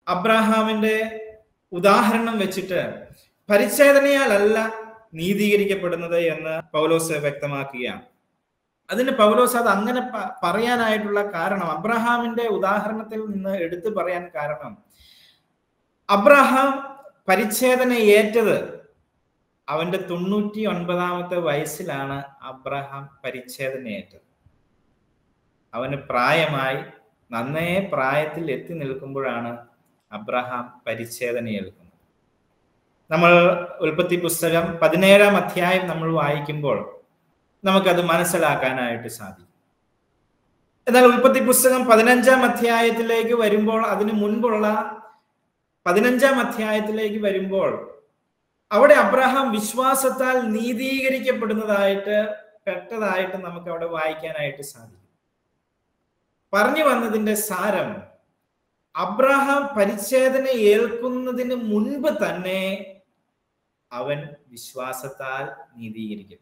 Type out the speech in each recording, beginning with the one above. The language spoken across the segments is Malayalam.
അബ്രാഹാമിന്റെ ഉദാഹരണം വെച്ചിട്ട് പരിച്ഛേദനയാലല്ല നീതീകരിക്കപ്പെടുന്നത് എന്ന് പൗലോസ് വ്യക്തമാക്കുകയാണ് അതിന് പൗലോസ് അത് അങ്ങനെ പ- പറയാനായിട്ടുള്ള കാരണം അബ്രഹാമിന്റെ ഉദാഹരണത്തിൽ നിന്ന് എടുത്തു പറയാൻ കാരണം അബ്രഹാം പരിച്ഛേദന ഏറ്റത് അവന്റെ തൊണ്ണൂറ്റി ഒൻപതാമത്തെ വയസ്സിലാണ് അബ്രഹാം പരിച്ഛേദന ഏറ്റത് അവന് പ്രായമായി നന്നേ പ്രായത്തിൽ എത്തി നിൽക്കുമ്പോഴാണ് അബ്രഹാം പരിച്ഛേദന ഏൽക്കുന്നത് നമ്മൾ ഉൽപ്പത്തി പുസ്തകം പതിനേഴാം അധ്യായം നമ്മൾ വായിക്കുമ്പോൾ നമുക്കത് മനസ്സിലാക്കാനായിട്ട് സാധിക്കും എന്നാൽ ഉൽപ്പത്തി പുസ്തകം പതിനഞ്ചാം അധ്യായത്തിലേക്ക് വരുമ്പോൾ അതിനു മുൻപുള്ള പതിനഞ്ചാം അധ്യായത്തിലേക്ക് വരുമ്പോൾ അവിടെ അബ്രഹാം വിശ്വാസത്താൽ നീതീകരിക്കപ്പെടുന്നതായിട്ട് പെട്ടതായിട്ട് നമുക്ക് അവിടെ വായിക്കാനായിട്ട് സാധിക്കും പറഞ്ഞു വന്നതിന്റെ സാരം അബ്രഹാം പരിച്ഛേദന ഏൽക്കുന്നതിന് മുൻപ് തന്നെ അവൻ വിശ്വാസത്താൽ നീതീകരിക്കപ്പെട്ടു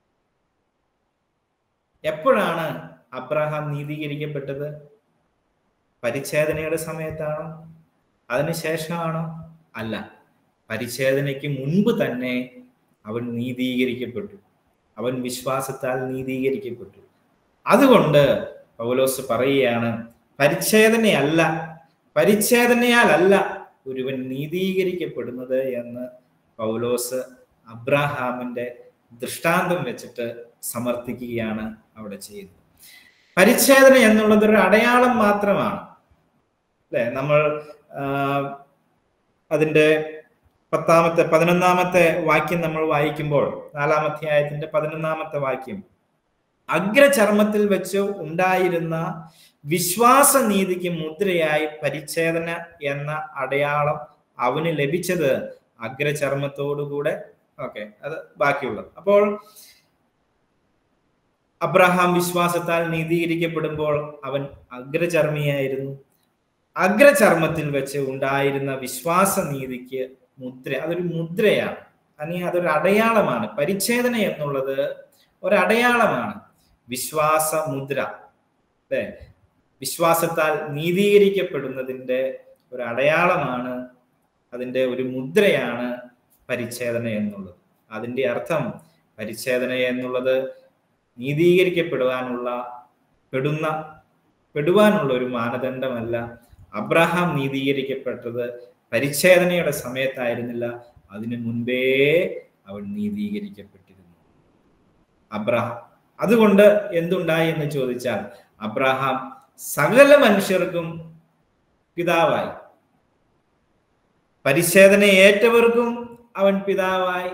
എപ്പോഴാണ് അബ്രഹാം നീതീകരിക്കപ്പെട്ടത് പരിച്ഛേദനയുടെ സമയത്താണോ അതിനുശേഷമാണോ അല്ല പരിച്ഛേദനയ്ക്ക് മുൻപ് തന്നെ അവൻ നീതീകരിക്കപ്പെട്ടു അവൻ വിശ്വാസത്താൽ നീതീകരിക്കപ്പെട്ടു അതുകൊണ്ട് പൗലോസ് പറയുകയാണ് പരിച്ഛേദനയല്ല പരിച്ഛേദനയാലല്ല ഒരുവൻ നീതീകരിക്കപ്പെടുന്നത് എന്ന് പൗലോസ് അബ്രാഹാമിന്റെ ദൃഷ്ടാന്തം വെച്ചിട്ട് സമർത്ഥിക്കുകയാണ് അവിടെ ചെയ്യുന്നത് പരിച്ഛേദന എന്നുള്ളത് ഒരു അടയാളം മാത്രമാണ് അല്ലെ നമ്മൾ ആ, അതിന്റെ പത്താമത്തെ പതിനൊന്നാമത്തെ വാക്യം നമ്മൾ വായിക്കുമ്പോൾ നാലാം അധ്യായത്തിന്റെ പതിനൊന്നാമത്തെ വാക്യം അഗ്രചർമ്മത്തിൽ വെച്ച് ഉണ്ടായിരുന്ന വിശ്വാസ നീതിക്ക് മുദ്രയായി പരിച്ഛേദന എന്ന അടയാളം അവന് ലഭിച്ചത് അഗ്രചർമ്മത്തോടുകൂടെ ഓക്കെ അത് ബാക്കിയുള്ളത് അപ്പോൾ അബ്രഹാം വിശ്വാസത്താൽ നീതീകരിക്കപ്പെടുമ്പോൾ അവൻ അഗ്രചർമ്മിയായിരുന്നു അഗ്രചർമ്മത്തിൽ വെച്ച് ഉണ്ടായിരുന്ന വിശ്വാസ നീതിക്ക് മുദ്ര അതൊരു മുദ്രയാണ് അല്ലെങ്കിൽ അതൊരു അടയാളമാണ് പരിച്ഛേദന എന്നുള്ളത് ഒരു അടയാളമാണ് വിശ്വാസ മുദ്ര അല്ലെ വിശ്വാസത്താൽ നീതീകരിക്കപ്പെടുന്നതിന്റെ ഒരു അടയാളമാണ് അതിന്റെ ഒരു മുദ്രയാണ് പരിച്ഛേദന എന്നുള്ളത് അതിന്റെ അർത്ഥം പരിച്ഛേദന എന്നുള്ളത് നീതീകരിക്കപ്പെടുവാനുള്ള പെടുന്ന പെടുവാനുള്ള ഒരു മാനദണ്ഡമല്ല അബ്രഹാം നീതീകരിക്കപ്പെട്ടത് പരിച്ഛേദനയുടെ സമയത്തായിരുന്നില്ല അതിനു മുൻപേ അവൻ നീതീകരിക്കപ്പെട്ടിരുന്നു അബ്രഹാം അതുകൊണ്ട് എന്തുണ്ടായി എന്ന് ചോദിച്ചാൽ അബ്രഹാം സകല മനുഷ്യർക്കും പിതാവായി പരിച്ഛേദന ഏറ്റവർക്കും അവൻ പിതാവായി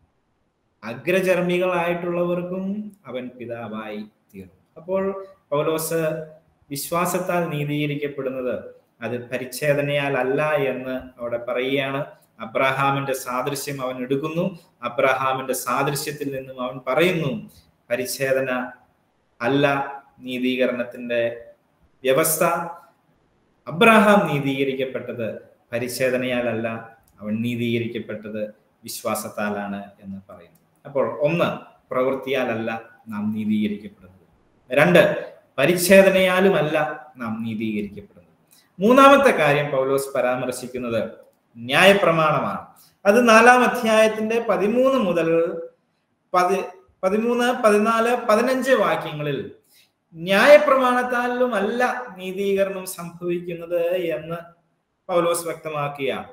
അഗ്രചർമ്മികളായിട്ടുള്ളവർക്കും അവൻ പിതാവായി തീർന്നു അപ്പോൾ പൗലോസ് വിശ്വാസത്താൽ നീതീകരിക്കപ്പെടുന്നത് അത് പരിച്ഛേദനയാൽ അല്ല എന്ന് അവിടെ പറയുകയാണ് അബ്രഹാമിന്റെ സാദൃശ്യം അവൻ എടുക്കുന്നു അബ്രഹാമിന്റെ സാദൃശ്യത്തിൽ നിന്നും അവൻ പറയുന്നു പരിച്ഛേദന അല്ല നീതീകരണത്തിന്റെ വ്യവസ്ഥ അബ്രഹാം നീതീകരിക്കപ്പെട്ടത് പരിച്ഛേദനയാലല്ല അവൻ നീതീകരിക്കപ്പെട്ടത് വിശ്വാസത്താലാണ് എന്ന് പറയുന്നു അപ്പോൾ ഒന്ന് പ്രവൃത്തിയാലല്ല നാം നീതീകരിക്കപ്പെടുന്നത് രണ്ട് പരിച്ഛേദനയാലുമല്ല നാം നീതീകരിക്കപ്പെടുന്നത് മൂന്നാമത്തെ കാര്യം പൗലോസ് പരാമർശിക്കുന്നത് ന്യായപ്രമാണമാണ് അത് നാലാം അധ്യായത്തിന്റെ പതിമൂന്ന് മുതൽ പതി പതിമൂന്ന് പതിനാല് പതിനഞ്ച് വാക്യങ്ങളിൽ ന്യായപ്രമാണത്താലും അല്ല നീതീകരണം സംഭവിക്കുന്നത് എന്ന് പൗലോസ് വ്യക്തമാക്കുകയാണ്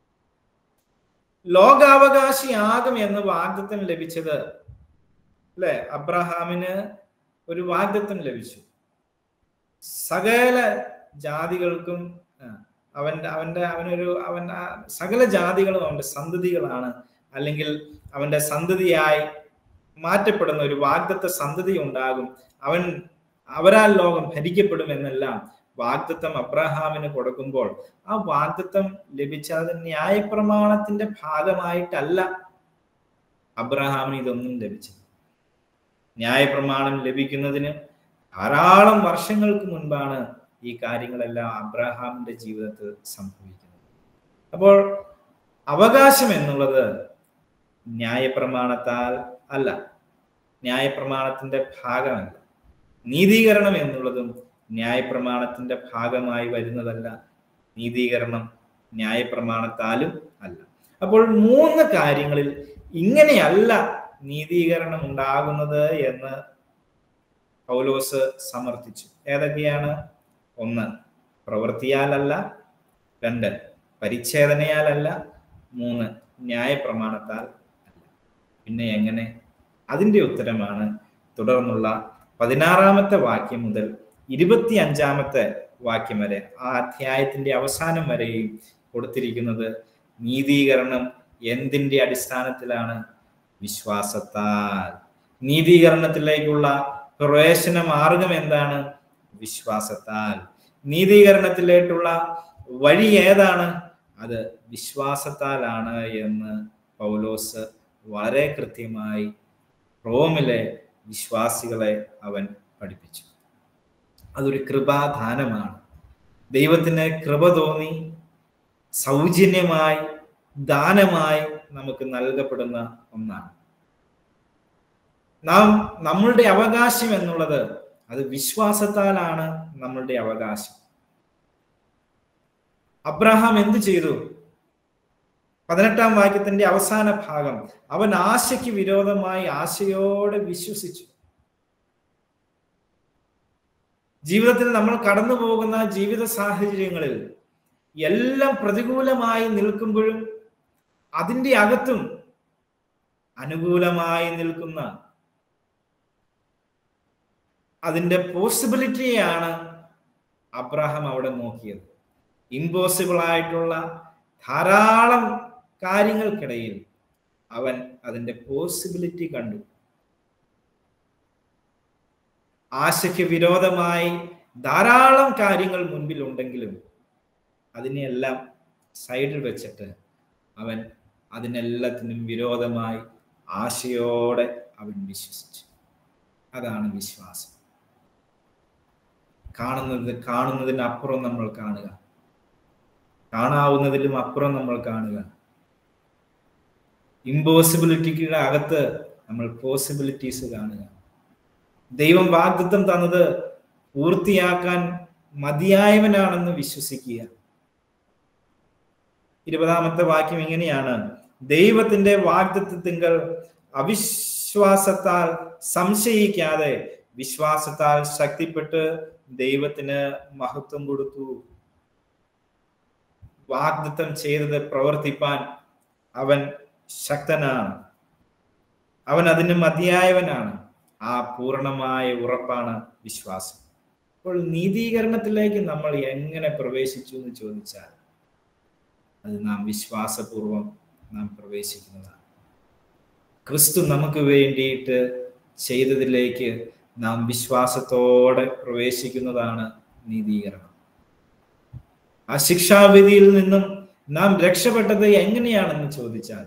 ലോകാവകാശിയാകും എന്ന് വാഗ്ദത്തം ലഭിച്ചത് അല്ലെ അബ്രഹാമിന് ഒരു വാഗ്ദത്തം ലഭിച്ചു സകല ജാതികൾക്കും ആ, അവന്റെ അവന്റെ അവനൊരു അവൻ ആ സകല ജാതികളും അവന്റെ സന്തതികളാണ് അല്ലെങ്കിൽ അവന്റെ സന്തതിയായി മാറ്റപ്പെടുന്ന ഒരു വാഗ്ദത്ത സന്തതി ഉണ്ടാകും അവൻ അവരാൽ ലോകം ഭരിക്കപ്പെടും എന്നെല്ലാം വാഗ്ദത്തം അബ്രഹാമിന് കൊടുക്കുമ്പോൾ ആ വാഗ്ദത്തം ലഭിച്ച അത് ന്യായപ്രമാണത്തിന്റെ ഭാഗമായിട്ടല്ല അബ്രഹാമിന് ഇതൊന്നും ലഭിച്ചത് ന്യായപ്രമാണം ലഭിക്കുന്നതിന് ധാരാളം വർഷങ്ങൾക്ക് മുൻപാണ് ഈ കാര്യങ്ങളെല്ലാം അബ്രഹാമിന്റെ ജീവിതത്തിൽ സംഭവിക്കുന്നത് അപ്പോൾ അവകാശം എന്നുള്ളത് ന്യായപ്രമാണത്താൽ അല്ല ന്യായപ്രമാണത്തിന്റെ ഭാഗമല്ല നീതീകരണം എന്നുള്ളതും ന്യായപ്രമാണത്തിന്റെ ഭാഗമായി വരുന്നതല്ല നീതീകരണം ന്യായപ്രമാണത്താലും അല്ല അപ്പോൾ മൂന്ന് കാര്യങ്ങളിൽ ഇങ്ങനെയല്ല നീതീകരണം ഉണ്ടാകുന്നത് എന്ന് പൗലോസ് സമർത്ഥിച്ചു ഏതൊക്കെയാണ് ഒന്ന് പ്രവൃത്തിയാലല്ല രണ്ട് പരിച്ഛേദനയാലല്ല മൂന്ന് ന്യായപ്രമാണത്താൽ അല്ല പിന്നെ എങ്ങനെ അതിന്റെ ഉത്തരമാണ് തുടർന്നുള്ള പതിനാറാമത്തെ വാക്യം മുതൽ ഇരുപത്തി അഞ്ചാമത്തെ വാക്യം വരെ ആ അധ്യായത്തിന്റെ അവസാനം വരെയും കൊടുത്തിരിക്കുന്നത് നീതീകരണം എന്തിന്റെ അടിസ്ഥാനത്തിലാണ് വിശ്വാസത്താൽ നീതീകരണത്തിലേക്കുള്ള പ്രവേശന മാർഗം എന്താണ് വിശ്വാസത്താൽ നീതീകരണത്തിലേക്കുള്ള വഴി ഏതാണ് അത് വിശ്വാസത്താലാണ് എന്ന് പൗലോസ് വളരെ കൃത്യമായി റോമിലെ വിശ്വാസികളെ അവൻ പഠിപ്പിച്ചു അതൊരു കൃപാദാനമാണ് ദൈവത്തിന് കൃപ തോന്നി സൗജന്യമായി ദാനമായി നമുക്ക് നൽകപ്പെടുന്ന ഒന്നാണ് നാം നമ്മളുടെ അവകാശം എന്നുള്ളത് അത് വിശ്വാസത്താലാണ് നമ്മളുടെ അവകാശം അബ്രഹാം എന്തു ചെയ്തു പതിനെട്ടാം വാക്യത്തിന്റെ അവസാന ഭാഗം അവൻ ആശയ്ക്ക് വിരോധമായി ആശയോടെ വിശ്വസിച്ചു ജീവിതത്തിൽ നമ്മൾ കടന്നു പോകുന്ന ജീവിത സാഹചര്യങ്ങളിൽ എല്ലാം പ്രതികൂലമായി നിൽക്കുമ്പോഴും അതിൻ്റെ അകത്തും അനുകൂലമായി നിൽക്കുന്ന അതിൻ്റെ പോസിബിലിറ്റിയെയാണ് അബ്രഹാം അവിടെ നോക്കിയത് ഇമ്പോസിബിൾ ആയിട്ടുള്ള ധാരാളം കാര്യങ്ങൾക്കിടയിൽ അവൻ അതിൻ്റെ പോസിബിലിറ്റി കണ്ടു ആശയ്ക്ക് വിരോധമായി ധാരാളം കാര്യങ്ങൾ മുൻപിൽ ഉണ്ടെങ്കിലും അതിനെയെല്ലാം സൈഡിൽ വെച്ചിട്ട് അവൻ അതിനെല്ലാത്തിനും വിരോധമായി ആശയോടെ അവൻ വിശ്വസിച്ചു അതാണ് വിശ്വാസം കാണുന്നത് കാണുന്നതിന് അപ്പുറം നമ്മൾ കാണുക കാണാവുന്നതിലും അപ്പുറം നമ്മൾ കാണുക ഇമ്പോസിബിലിറ്റിയുടെ അകത്ത് നമ്മൾ പോസിബിലിറ്റീസ് കാണുക ദൈവം വാഗ്ദത്വം തന്നത് പൂർത്തിയാക്കാൻ മതിയായവനാണെന്ന് വിശ്വസിക്കുക ഇരുപതാമത്തെ വാക്യം ഇങ്ങനെയാണ് ദൈവത്തിന്റെ വാഗ്ദത്വത്തിങ്കൽ അവിശ്വാസത്താൽ സംശയിക്കാതെ വിശ്വാസത്താൽ ശക്തിപ്പെട്ട് ദൈവത്തിന് മഹത്വം കൊടുത്തു വാഗ്ദത്തം ചെയ്തത് പ്രവർത്തിപ്പാൻ അവൻ ശക്തനാണ് അവൻ അതിന് മതിയായവനാണ് ആ പൂർണ്ണമായ ഉറപ്പാണ് വിശ്വാസം അപ്പോൾ നീതീകരണത്തിലേക്ക് നമ്മൾ എങ്ങനെ പ്രവേശിച്ചു എന്ന് ചോദിച്ചാൽ അത് നാം വിശ്വാസപൂർവം നാം പ്രവേശിക്കുന്നതാണ് ക്രിസ്തു നമുക്ക് വേണ്ടിയിട്ട് ചെയ്തതിലേക്ക് നാം വിശ്വാസത്തോടെ പ്രവേശിക്കുന്നതാണ് നീതീകരണം ആ ശിക്ഷാവിധിയിൽ നിന്നും നാം രക്ഷപ്പെട്ടത് എങ്ങനെയാണെന്ന് ചോദിച്ചാൽ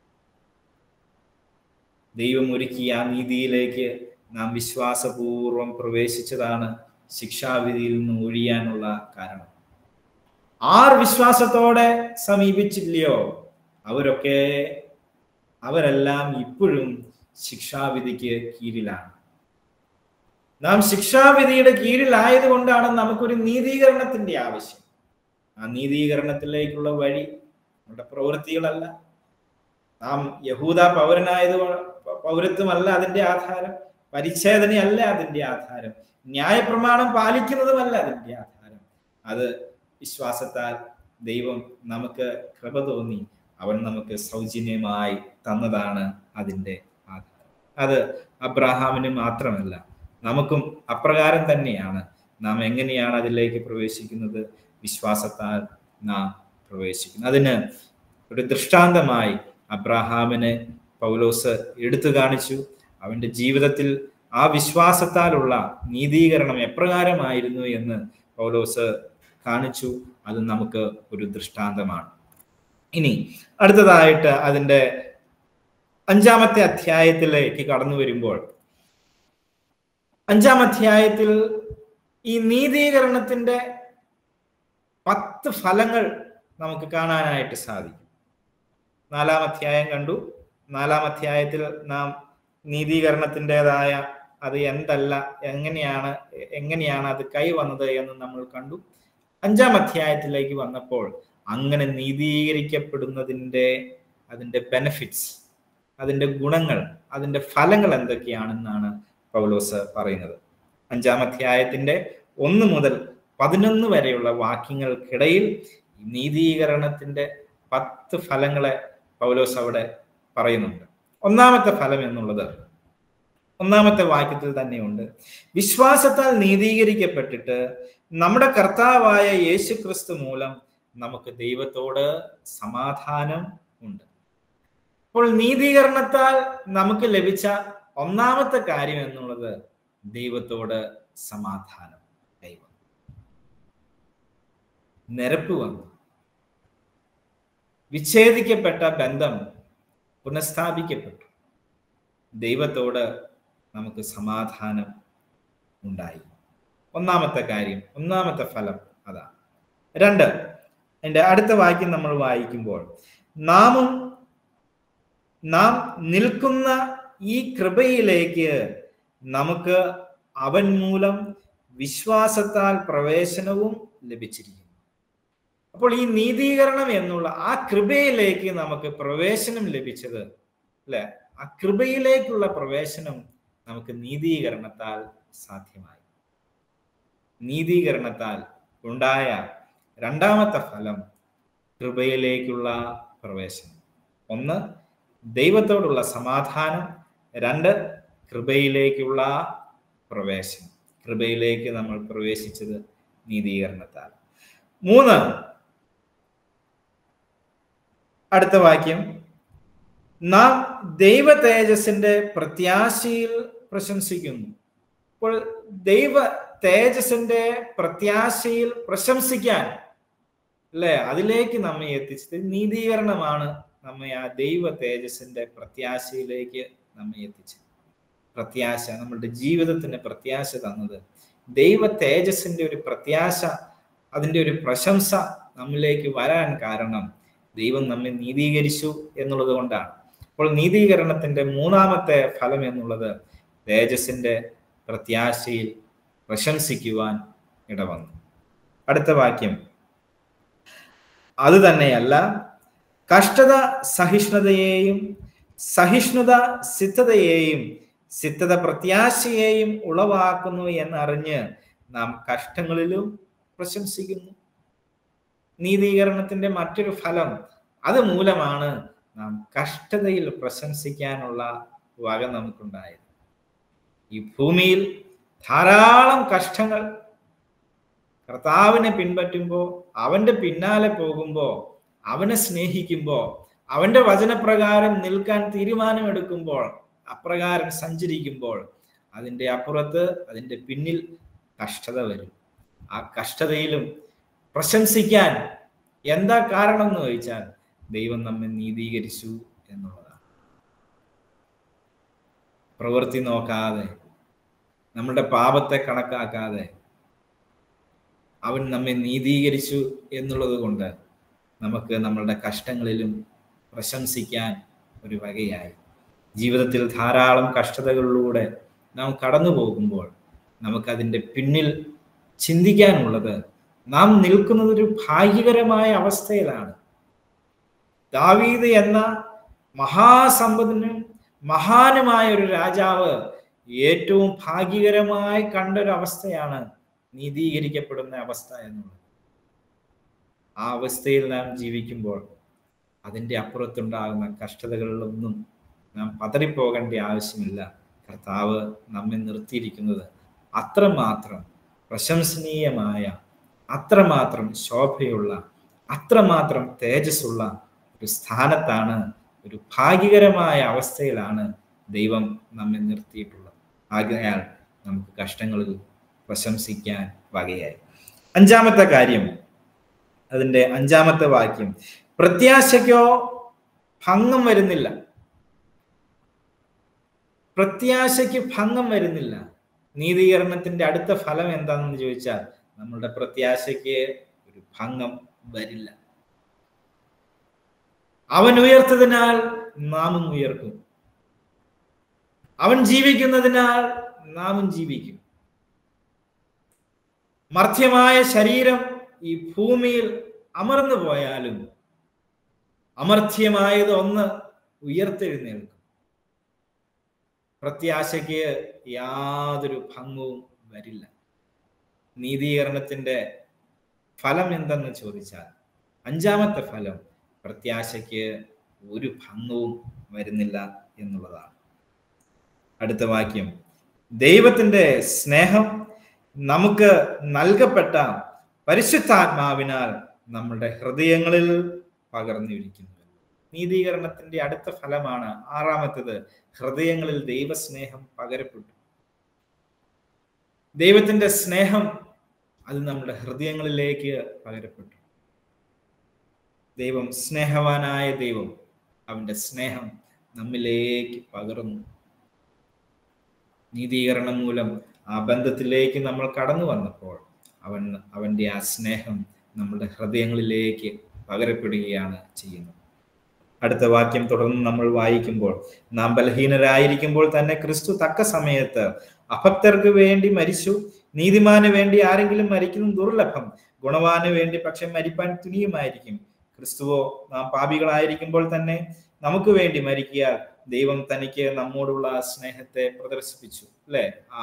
ദൈവം ഒരുക്കിയ ആ നീതിയിലേക്ക് നാം വിശ്വാസപൂർവം പ്രവേശിച്ചതാണ് ശിക്ഷാവിധിയിൽ നിന്ന് ഒഴിയാനുള്ള കാരണം ആർ വിശ്വാസത്തോടെ സമീപിച്ചില്ലയോ അവരൊക്കെ അവരെല്ലാം ഇപ്പോഴും ശിക്ഷാവിധിക്ക് കീഴിലാണ് നാം ശിക്ഷാവിധിയുടെ കീഴിലായതുകൊണ്ടാണ് നമുക്കൊരു നീതീകരണത്തിന്റെ ആവശ്യം ആ നീതീകരണത്തിലേക്കുള്ള വഴി നമ്മുടെ പ്രവൃത്തികളല്ല നാം യഹൂദ പൗരനായത് പൗരത്വമല്ല അതിന്റെ ആധാരം പരിച്ഛേദനയല്ല അതിന്റെ ആധാരം ന്യായപ്രമാണം പാലിക്കുന്നതുമല്ല അതിന്റെ ആധാരം അത് വിശ്വാസത്താൽ ദൈവം നമുക്ക് കൃപ തോന്നി അവൻ നമുക്ക് സൗജന്യമായി തന്നതാണ് അതിൻ്റെ ആധാരം അത് അബ്രാഹാമിന് മാത്രമല്ല നമുക്കും അപ്രകാരം തന്നെയാണ് നാം എങ്ങനെയാണ് അതിലേക്ക് പ്രവേശിക്കുന്നത് വിശ്വാസത്താൽ നാം പ്രവേശിക്കുന്നു അതിന് ഒരു ദൃഷ്ടാന്തമായി അബ്രാഹാമിനെ പൗലോസ് എടുത്തു കാണിച്ചു അവന്റെ ജീവിതത്തിൽ ആ വിശ്വാസത്താലുള്ള നീതീകരണം എപ്രകാരമായിരുന്നു എന്ന് പൗലോസ് കാണിച്ചു അത് നമുക്ക് ഒരു ദൃഷ്ടാന്തമാണ് ഇനി അടുത്തതായിട്ട് അതിൻ്റെ അഞ്ചാമത്തെ അധ്യായത്തിലേക്ക് കടന്നു വരുമ്പോൾ അഞ്ചാം അധ്യായത്തിൽ ഈ നീതീകരണത്തിന്റെ പത്ത് ഫലങ്ങൾ നമുക്ക് കാണാനായിട്ട് സാധിക്കും നാലാം അധ്യായം കണ്ടു നാലാം അധ്യായത്തിൽ നാം നീതീകരണത്തിൻ്റെതായ അത് എന്തല്ല എങ്ങനെയാണ് എങ്ങനെയാണ് അത് കൈവന്നത് എന്ന് നമ്മൾ കണ്ടു അഞ്ചാം അധ്യായത്തിലേക്ക് വന്നപ്പോൾ അങ്ങനെ നീതീകരിക്കപ്പെടുന്നതിൻ്റെ അതിൻ്റെ ബെനഫിറ്റ്സ് അതിൻ്റെ ഗുണങ്ങൾ അതിൻ്റെ ഫലങ്ങൾ എന്തൊക്കെയാണെന്നാണ് പൗലോസ് പറയുന്നത് അഞ്ചാം അധ്യായത്തിന്റെ ഒന്ന് മുതൽ പതിനൊന്ന് വരെയുള്ള വാക്യങ്ങൾക്കിടയിൽ നീതീകരണത്തിന്റെ പത്ത് ഫലങ്ങളെ പൗലോസ് അവിടെ പറയുന്നുണ്ട് ഒന്നാമത്തെ ഫലം എന്നുള്ളത് ഒന്നാമത്തെ വാക്യത്തിൽ തന്നെയുണ്ട് വിശ്വാസത്താൽ നീതീകരിക്കപ്പെട്ടിട്ട് നമ്മുടെ കർത്താവായ യേശു ക്രിസ്തു മൂലം നമുക്ക് ദൈവത്തോട് സമാധാനം ഉണ്ട് അപ്പോൾ നീതീകരണത്താൽ നമുക്ക് ലഭിച്ച ഒന്നാമത്തെ കാര്യം എന്നുള്ളത് ദൈവത്തോട് സമാധാനം ദൈവം നിരപ്പ് വന്നു വിച്ഛേദിക്കപ്പെട്ട ബന്ധം പുനഃസ്ഥാപിക്കപ്പെട്ടു ദൈവത്തോട് നമുക്ക് സമാധാനം ഉണ്ടായി ഒന്നാമത്തെ കാര്യം ഒന്നാമത്തെ ഫലം അതാണ് രണ്ട് എൻ്റെ അടുത്ത വാക്യം നമ്മൾ വായിക്കുമ്പോൾ നാമും നാം നിൽക്കുന്ന ഈ കൃപയിലേക്ക് നമുക്ക് അവൻ മൂലം വിശ്വാസത്താൽ പ്രവേശനവും ലഭിച്ചിരിക്കുന്നു അപ്പോൾ ഈ നീതീകരണം എന്നുള്ള ആ കൃപയിലേക്ക് നമുക്ക് പ്രവേശനം ലഭിച്ചത് അല്ലെ ആ കൃപയിലേക്കുള്ള പ്രവേശനം നമുക്ക് നീതീകരണത്താൽ സാധ്യമായി നീതീകരണത്താൽ ഉണ്ടായ രണ്ടാമത്തെ ഫലം കൃപയിലേക്കുള്ള പ്രവേശനം ഒന്ന് ദൈവത്തോടുള്ള സമാധാനം രണ്ട് കൃപയിലേക്കുള്ള പ്രവേശനം കൃപയിലേക്ക് നമ്മൾ പ്രവേശിച്ചത് നീതീകരണത്താൽ മൂന്ന് അടുത്ത വാക്യം നാം ദൈവ തേജസിന്റെ പ്രത്യാശയിൽ പ്രശംസിക്കുന്നു അപ്പോൾ ദൈവ തേജസിന്റെ പ്രത്യാശയിൽ പ്രശംസിക്കാൻ അല്ലെ അതിലേക്ക് നമ്മെ എത്തിച്ചത് നീതീകരണമാണ് നമ്മെ ആ ദൈവ തേജസിന്റെ പ്രത്യാശയിലേക്ക് നമ്മെ എത്തിച്ചത് പ്രത്യാശ നമ്മളുടെ ജീവിതത്തിന് പ്രത്യാശ തന്നത് ദൈവ തേജസിന്റെ ഒരു പ്രത്യാശ അതിന്റെ ഒരു പ്രശംസ നമ്മിലേക്ക് വരാൻ കാരണം ദൈവം നമ്മെ നീതീകരിച്ചു എന്നുള്ളത് കൊണ്ടാണ് അപ്പോൾ നീതീകരണത്തിന്റെ മൂന്നാമത്തെ ഫലം എന്നുള്ളത് തേജസിന്റെ പ്രത്യാശയിൽ പ്രശംസിക്കുവാൻ ഇടവന്നു അടുത്ത വാക്യം അത് തന്നെയല്ല കഷ്ടത സഹിഷ്ണുതയെയും സഹിഷ്ണുത സിദ്ധതയെയും സിദ്ധത പ്രത്യാശയെയും ഉളവാക്കുന്നു എന്നറിഞ്ഞ് നാം കഷ്ടങ്ങളിലും പ്രശംസിക്കുന്നു നീതീകരണത്തിന്റെ മറ്റൊരു ഫലം അത് മൂലമാണ് നാം കഷ്ടതയിൽ പ്രശംസിക്കാനുള്ള വക നമുക്കുണ്ടായത് ഈ ഭൂമിയിൽ ധാരാളം കഷ്ടങ്ങൾ കർത്താവിനെ പിൻപറ്റുമ്പോൾ അവന്റെ പിന്നാലെ പോകുമ്പോൾ അവനെ സ്നേഹിക്കുമ്പോൾ അവന്റെ വചനപ്രകാരം നിൽക്കാൻ തീരുമാനമെടുക്കുമ്പോൾ അപ്രകാരം സഞ്ചരിക്കുമ്പോൾ അതിൻ്റെ അപ്പുറത്ത് അതിൻ്റെ പിന്നിൽ കഷ്ടത വരും ആ കഷ്ടതയിലും പ്രശംസിക്കാൻ എന്താ കാരണം എന്ന് ചോദിച്ചാൽ ദൈവം നമ്മെ നീതീകരിച്ചു എന്നുള്ളതാണ് പ്രവൃത്തി നോക്കാതെ നമ്മുടെ പാപത്തെ കണക്കാക്കാതെ അവൻ നമ്മെ നീതീകരിച്ചു എന്നുള്ളത് കൊണ്ട് നമുക്ക് നമ്മളുടെ കഷ്ടങ്ങളിലും പ്രശംസിക്കാൻ ഒരു വകയായി ജീവിതത്തിൽ ധാരാളം കഷ്ടതകളിലൂടെ നാം കടന്നു പോകുമ്പോൾ നമുക്കതിൻ്റെ പിന്നിൽ ചിന്തിക്കാനുള്ളത് നാം നിൽക്കുന്നത് ഒരു ഭാഗ്യകരമായ അവസ്ഥയിലാണ് ദാവീദ് എന്ന മഹാസമ്പന്നനും മഹാനുമായ ഒരു രാജാവ് ഏറ്റവും ഭാഗ്യകരമായി കണ്ടൊരു അവസ്ഥയാണ് നീതീകരിക്കപ്പെടുന്ന അവസ്ഥ എന്നുള്ളത് ആ അവസ്ഥയിൽ നാം ജീവിക്കുമ്പോൾ അതിൻ്റെ അപ്പുറത്തുണ്ടാകുന്ന കഷ്ടതകളിലൊന്നും നാം പതറിപ്പോകേണ്ട ആവശ്യമില്ല കർത്താവ് നമ്മെ നിർത്തിയിരിക്കുന്നത് അത്രമാത്രം പ്രശംസനീയമായ അത്രമാത്രം ശോഭയുള്ള അത്രമാത്രം തേജസ്സുള്ള ഒരു സ്ഥാനത്താണ് ഒരു ഭാഗ്യകരമായ അവസ്ഥയിലാണ് ദൈവം നമ്മെ നിർത്തിയിട്ടുള്ളത് ആകയാൽ നമുക്ക് കഷ്ടങ്ങളിൽ പ്രശംസിക്കാൻ വകയായി അഞ്ചാമത്തെ കാര്യം അതിൻ്റെ അഞ്ചാമത്തെ വാക്യം പ്രത്യാശയ്ക്കോ ഭംഗം വരുന്നില്ല പ്രത്യാശയ്ക്ക് ഭംഗം വരുന്നില്ല നീതീകരണത്തിന്റെ അടുത്ത ഫലം എന്താണെന്ന് ചോദിച്ചാൽ നമ്മളുടെ പ്രത്യാശയ്ക്ക് ഒരു ഭംഗം വരില്ല അവൻ ഉയർത്തതിനാൽ നാമും ഉയർക്കും അവൻ ജീവിക്കുന്നതിനാൽ നാമും ജീവിക്കും മർത്യമായ ശരീരം ഈ ഭൂമിയിൽ അമർന്നു പോയാലും അമർത്യമായത് ഒന്ന് ഉയർത്തെഴുന്നേൽക്കും പ്രത്യാശയ്ക്ക് യാതൊരു ഭംഗവും വരില്ല നീതീകരണത്തിന്റെ ഫലം എന്തെന്ന് ചോദിച്ചാൽ അഞ്ചാമത്തെ ഫലം പ്രത്യാശയ്ക്ക് ഒരു ഭംഗവും വരുന്നില്ല എന്നുള്ളതാണ് അടുത്ത വാക്യം ദൈവത്തിന്റെ സ്നേഹം നമുക്ക് നൽകപ്പെട്ട പരിശുദ്ധാത്മാവിനാൽ നമ്മുടെ ഹൃദയങ്ങളിൽ പകർന്നിരിക്കുന്നു നീതീകരണത്തിന്റെ അടുത്ത ഫലമാണ് ആറാമത്തേത് ഹൃദയങ്ങളിൽ ദൈവസ്നേഹം പകരപ്പെട്ടു ദൈവത്തിന്റെ സ്നേഹം അത് നമ്മുടെ ഹൃദയങ്ങളിലേക്ക് പകരപ്പെട്ടു ദൈവം സ്നേഹവാനായ ദൈവം അവന്റെ സ്നേഹം നമ്മിലേക്ക് പകർന്നു നീതീകരണം മൂലം ആ ബന്ധത്തിലേക്ക് നമ്മൾ കടന്നു വന്നപ്പോൾ അവൻ അവന്റെ ആ സ്നേഹം നമ്മുടെ ഹൃദയങ്ങളിലേക്ക് പകരപ്പെടുകയാണ് ചെയ്യുന്നത് അടുത്ത വാക്യം തുടർന്ന് നമ്മൾ വായിക്കുമ്പോൾ നാം ബലഹീനരായിരിക്കുമ്പോൾ തന്നെ ക്രിസ്തു തക്ക സമയത്ത് അഭക്തർക്ക് വേണ്ടി മരിച്ചു നീതിമാന് വേണ്ടി ആരെങ്കിലും മരിക്കുന്നത് ദുർലഭം ഗുണവാന് വേണ്ടി പക്ഷെ മരിപ്പാൻ തുനിയുമായിരിക്കും ക്രിസ്തുവോ നാം പാപികളായിരിക്കുമ്പോൾ തന്നെ നമുക്ക് വേണ്ടി മരിക്കിയാൽ ദൈവം തനിക്ക് നമ്മോടുള്ള ആ സ്നേഹത്തെ പ്രദർശിപ്പിച്ചു അല്ലെ ആ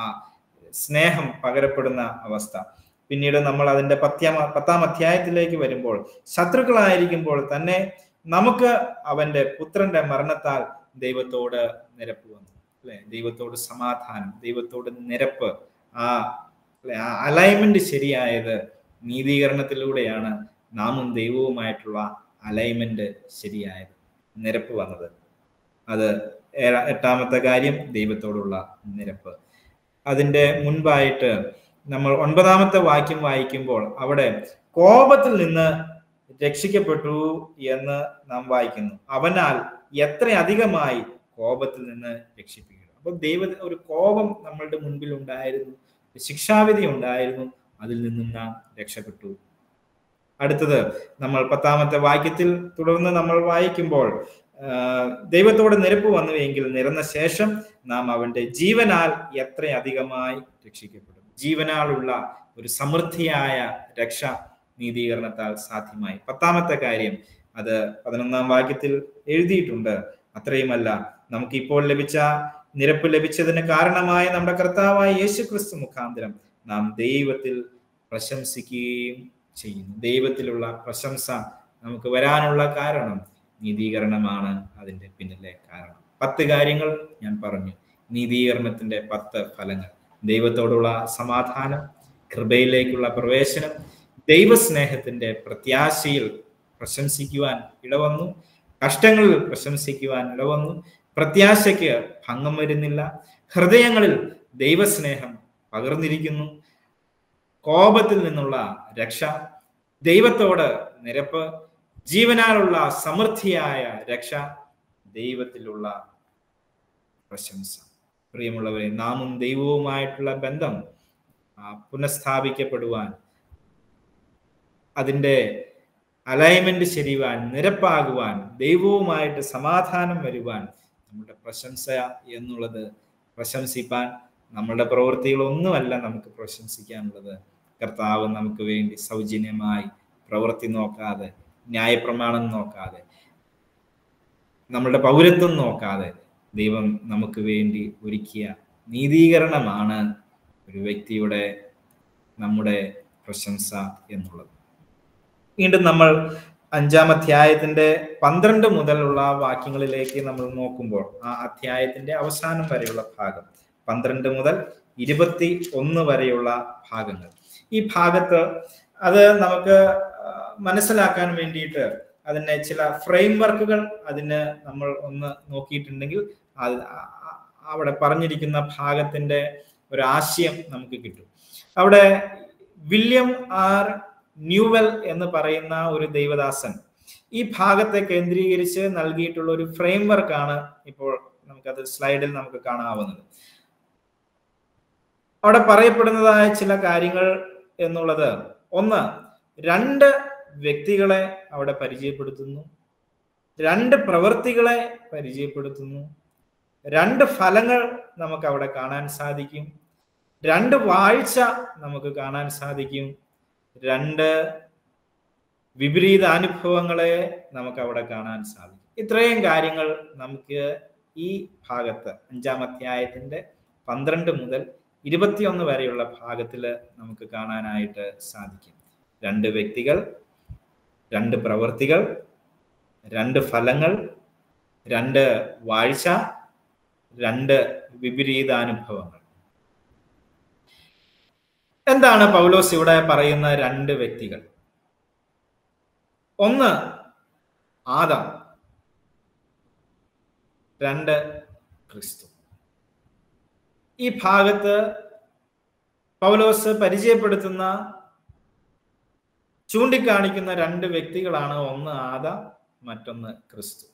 സ്നേഹം പകരപ്പെടുന്ന അവസ്ഥ പിന്നീട് നമ്മൾ അതിന്റെ പത്താം പത്താം അധ്യായത്തിലേക്ക് വരുമ്പോൾ ശത്രുക്കളായിരിക്കുമ്പോൾ തന്നെ നമുക്ക് അവന്റെ പുത്രന്റെ മരണത്താൽ ദൈവത്തോട് നിരപ്പ് വന്നു അല്ലെ ദൈവത്തോട് സമാധാനം ദൈവത്തോട് നിരപ്പ് ആ അല്ലെ ആ അലൈൻമെന്റ് ശരിയായത് നീതീകരണത്തിലൂടെയാണ് നാമും ദൈവവുമായിട്ടുള്ള അലൈൻമെന്റ് ശരിയായത് നിരപ്പ് വന്നത് അത് എട്ടാമത്തെ കാര്യം ദൈവത്തോടുള്ള നിരപ്പ് അതിന്റെ മുൻപായിട്ട് നമ്മൾ ഒൻപതാമത്തെ വാക്യം വായിക്കുമ്പോൾ അവിടെ കോപത്തിൽ നിന്ന് രക്ഷിക്കപ്പെട്ടു എന്ന് നാം വായിക്കുന്നു അവനാൽ എത്ര അധികമായി കോപത്തിൽ നിന്ന് രക്ഷിപ്പിക്കുന്നു അപ്പൊ ദൈവ ഒരു കോപം നമ്മളുടെ മുൻപിൽ ഉണ്ടായിരുന്നു ശിക്ഷാവിധി ഉണ്ടായിരുന്നു അതിൽ നിന്നും നാം രക്ഷപ്പെട്ടു അടുത്തത് നമ്മൾ പത്താമത്തെ വാക്യത്തിൽ തുടർന്ന് നമ്മൾ വായിക്കുമ്പോൾ ദൈവത്തോട് നിരപ്പ് വന്നുവെങ്കിൽ നിരന്ന ശേഷം നാം അവന്റെ ജീവനാൽ എത്ര അധികമായി രക്ഷിക്കപ്പെടും ജീവനാലുള്ള ഒരു സമൃദ്ധിയായ രക്ഷ നീതീകരണത്താൽ സാധ്യമായി പത്താമത്തെ കാര്യം അത് പതിനൊന്നാം വാക്യത്തിൽ എഴുതിയിട്ടുണ്ട് അത്രയുമല്ല നമുക്ക് ഇപ്പോൾ ലഭിച്ച നിരപ്പ് ലഭിച്ചതിന് കാരണമായ നമ്മുടെ കർത്താവായ യേശു ക്രിസ്തു മുഖാന്തരം നാം ദൈവത്തിൽ പ്രശംസിക്കുകയും ചെയ്യുന്നു ദൈവത്തിലുള്ള പ്രശംസ നമുക്ക് വരാനുള്ള കാരണം നീതീകരണമാണ് അതിന്റെ പിന്നിലെ കാരണം പത്ത് കാര്യങ്ങൾ ഞാൻ പറഞ്ഞു നീതീകരണത്തിന്റെ പത്ത് ഫലങ്ങൾ ദൈവത്തോടുള്ള സമാധാനം കൃപയിലേക്കുള്ള പ്രവേശനം ദൈവസ്നേഹത്തിന്റെ പ്രത്യാശയിൽ പ്രശംസിക്കുവാൻ ഇടവന്നു കഷ്ടങ്ങളിൽ പ്രശംസിക്കുവാൻ ഇടവന്നു പ്രത്യാശയ്ക്ക് ഭംഗം വരുന്നില്ല ഹൃദയങ്ങളിൽ ദൈവസ്നേഹം പകർന്നിരിക്കുന്നു കോപത്തിൽ നിന്നുള്ള രക്ഷ ദൈവത്തോട് നിരപ്പ് ജീവനാലുള്ള സമൃദ്ധിയായ രക്ഷ ദൈവത്തിലുള്ള പ്രശംസ പ്രിയമുള്ളവരെ നാമും ദൈവവുമായിട്ടുള്ള ബന്ധം പുനഃസ്ഥാപിക്കപ്പെടുവാൻ അതിൻ്റെ അലൈൻമെന്റ് ശരിവാൻ നിരപ്പാകുവാൻ ദൈവവുമായിട്ട് സമാധാനം വരുവാൻ നമ്മുടെ പ്രശംസ എന്നുള്ളത് പ്രശംസിപ്പാൻ നമ്മുടെ പ്രവൃത്തികളൊന്നുമല്ല നമുക്ക് പ്രശംസിക്കാനുള്ളത് കർത്താവ് നമുക്ക് വേണ്ടി സൗജന്യമായി പ്രവൃത്തി നോക്കാതെ ന്യായപ്രമാണം നോക്കാതെ നമ്മളുടെ പൗരത്വം നോക്കാതെ ദൈവം നമുക്ക് വേണ്ടി ഒരുക്കിയ നീതീകരണമാണ് ഒരു വ്യക്തിയുടെ നമ്മുടെ പ്രശംസ എന്നുള്ളത് വീണ്ടും നമ്മൾ അഞ്ചാം അധ്യായത്തിന്റെ പന്ത്രണ്ട് മുതലുള്ള വാക്യങ്ങളിലേക്ക് നമ്മൾ നോക്കുമ്പോൾ ആ അധ്യായത്തിന്റെ അവസാനം വരെയുള്ള ഭാഗം പന്ത്രണ്ട് മുതൽ ഇരുപത്തി ഒന്ന് വരെയുള്ള ഭാഗങ്ങൾ ഈ ഭാഗത്ത് അത് നമുക്ക് മനസ്സിലാക്കാൻ വേണ്ടിയിട്ട് അതിനെ ചില ഫ്രെയിം വർക്കുകൾ അതിന് നമ്മൾ ഒന്ന് നോക്കിയിട്ടുണ്ടെങ്കിൽ അത് അവിടെ പറഞ്ഞിരിക്കുന്ന ഭാഗത്തിന്റെ ഒരു ആശയം നമുക്ക് കിട്ടും അവിടെ വില്യം ആർ ന്യൂവൽ എന്ന് പറയുന്ന ഒരു ദൈവദാസൻ ഈ ഭാഗത്തെ കേന്ദ്രീകരിച്ച് നൽകിയിട്ടുള്ള ഒരു ഫ്രെയിം വർക്കാണ് ഇപ്പോൾ നമുക്കത് സ്ലൈഡിൽ നമുക്ക് കാണാവുന്നത് അവിടെ പറയപ്പെടുന്നതായ ചില കാര്യങ്ങൾ എന്നുള്ളത് ഒന്ന് രണ്ട് വ്യക്തികളെ അവിടെ പരിചയപ്പെടുത്തുന്നു രണ്ട് പ്രവൃത്തികളെ പരിചയപ്പെടുത്തുന്നു രണ്ട് ഫലങ്ങൾ നമുക്ക് അവിടെ കാണാൻ സാധിക്കും രണ്ട് വാഴ്ച നമുക്ക് കാണാൻ സാധിക്കും രണ്ട് വിപരീത അനുഭവങ്ങളെ നമുക്ക് അവിടെ കാണാൻ സാധിക്കും ഇത്രയും കാര്യങ്ങൾ നമുക്ക് ഈ ഭാഗത്ത് അഞ്ചാം അധ്യായത്തിന്റെ പന്ത്രണ്ട് മുതൽ ഇരുപത്തിയൊന്ന് വരെയുള്ള ഭാഗത്തിൽ നമുക്ക് കാണാനായിട്ട് സാധിക്കും രണ്ട് വ്യക്തികൾ രണ്ട് പ്രവൃത്തികൾ രണ്ട് ഫലങ്ങൾ രണ്ട് വാഴ്ച രണ്ട് വിപരീതാനുഭവങ്ങൾ എന്താണ് പൗലോസ് ഇവിടെ പറയുന്ന രണ്ട് വ്യക്തികൾ ഒന്ന് ആദം രണ്ട് ക്രിസ്തു ഈ ഭാഗത്ത് പൗലോസ് പരിചയപ്പെടുത്തുന്ന ചൂണ്ടിക്കാണിക്കുന്ന രണ്ട് വ്യക്തികളാണ് ഒന്ന് ആദം മറ്റൊന്ന് ക്രിസ്തു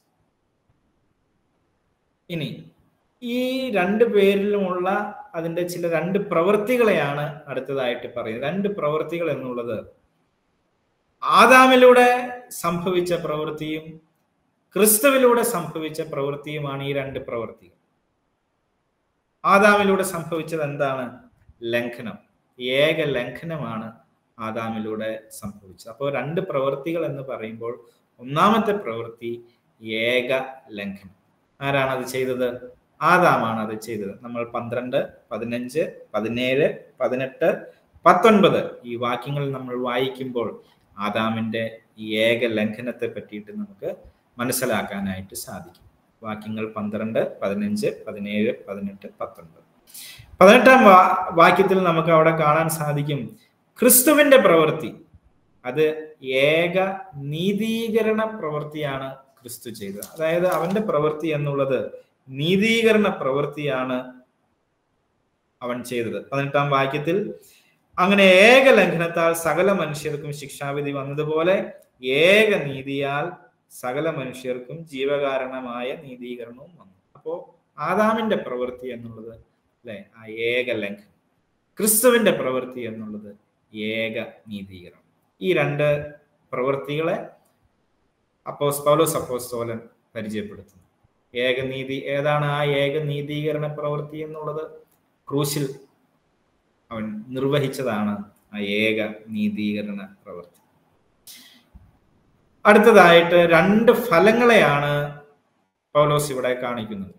ഇനി ഈ രണ്ട് പേരിലുമുള്ള അതിന്റെ ചില രണ്ട് പ്രവൃത്തികളെയാണ് അടുത്തതായിട്ട് പറയുന്നത് രണ്ട് പ്രവൃത്തികൾ എന്നുള്ളത് ആദാമിലൂടെ സംഭവിച്ച പ്രവൃത്തിയും ക്രിസ്തുവിലൂടെ സംഭവിച്ച പ്രവൃത്തിയുമാണ് ഈ രണ്ട് പ്രവൃത്തികൾ ആദാമിലൂടെ സംഭവിച്ചത് എന്താണ് ലംഘനം ഏക ലംഘനമാണ് ആദാമിലൂടെ സംഭവിച്ചത് അപ്പോൾ രണ്ട് പ്രവൃത്തികൾ എന്ന് പറയുമ്പോൾ ഒന്നാമത്തെ പ്രവൃത്തി ഏക ലംഘനം ആരാണ് അത് ചെയ്തത് ആദാമാണ് അത് ചെയ്തത് നമ്മൾ പന്ത്രണ്ട് പതിനഞ്ച് പതിനേഴ് പതിനെട്ട് പത്തൊൻപത് ഈ വാക്യങ്ങൾ നമ്മൾ വായിക്കുമ്പോൾ ആദാമിന്റെ ഈ ഏക ലംഘനത്തെ പറ്റിയിട്ട് നമുക്ക് മനസ്സിലാക്കാനായിട്ട് സാധിക്കും വാക്യങ്ങൾ പന്ത്രണ്ട് പതിനഞ്ച് പതിനേഴ് പതിനെട്ട് പത്തൊൻപത് പതിനെട്ടാം വാ വാക്യത്തിൽ നമുക്ക് അവിടെ കാണാൻ സാധിക്കും ക്രിസ്തുവിന്റെ പ്രവൃത്തി അത് ഏക നീതീകരണ പ്രവൃത്തിയാണ് ക്രിസ്തു ചെയ്തത് അതായത് അവന്റെ പ്രവൃത്തി എന്നുള്ളത് നീതീകരണ പ്രവൃത്തിയാണ് അവൻ ചെയ്തത് പതിനെട്ടാം വാക്യത്തിൽ അങ്ങനെ ഏക ലംഘനത്താൽ സകല മനുഷ്യർക്കും ശിക്ഷാവിധി വന്നതുപോലെ ഏക നീതിയാൽ സകല മനുഷ്യർക്കും ജീവകാരണമായ നീതീകരണവും വന്നു അപ്പോ ആദാമിന്റെ പ്രവൃത്തി എന്നുള്ളത് അല്ലെ ആ ഏക ലംഘനം ക്രിസ്തുവിന്റെ പ്രവൃത്തി എന്നുള്ളത് ഏക നീതീകരണം ഈ രണ്ട് പ്രവൃത്തികളെ അപ്പോസ് പൗലോസ് അപ്പോസ്തോലൻ പരിചയപ്പെടുത്തുന്നു ഏകനീതി ഏതാണ് ആ ഏകനീതീകരണ പ്രവൃത്തി എന്നുള്ളത് ക്രൂശിൽ അവൻ നിർവഹിച്ചതാണ് ആ ഏക നീതീകരണ പ്രവൃത്തി അടുത്തതായിട്ട് രണ്ട് ഫലങ്ങളെയാണ് പൗലോസ് ഇവിടെ കാണിക്കുന്നത്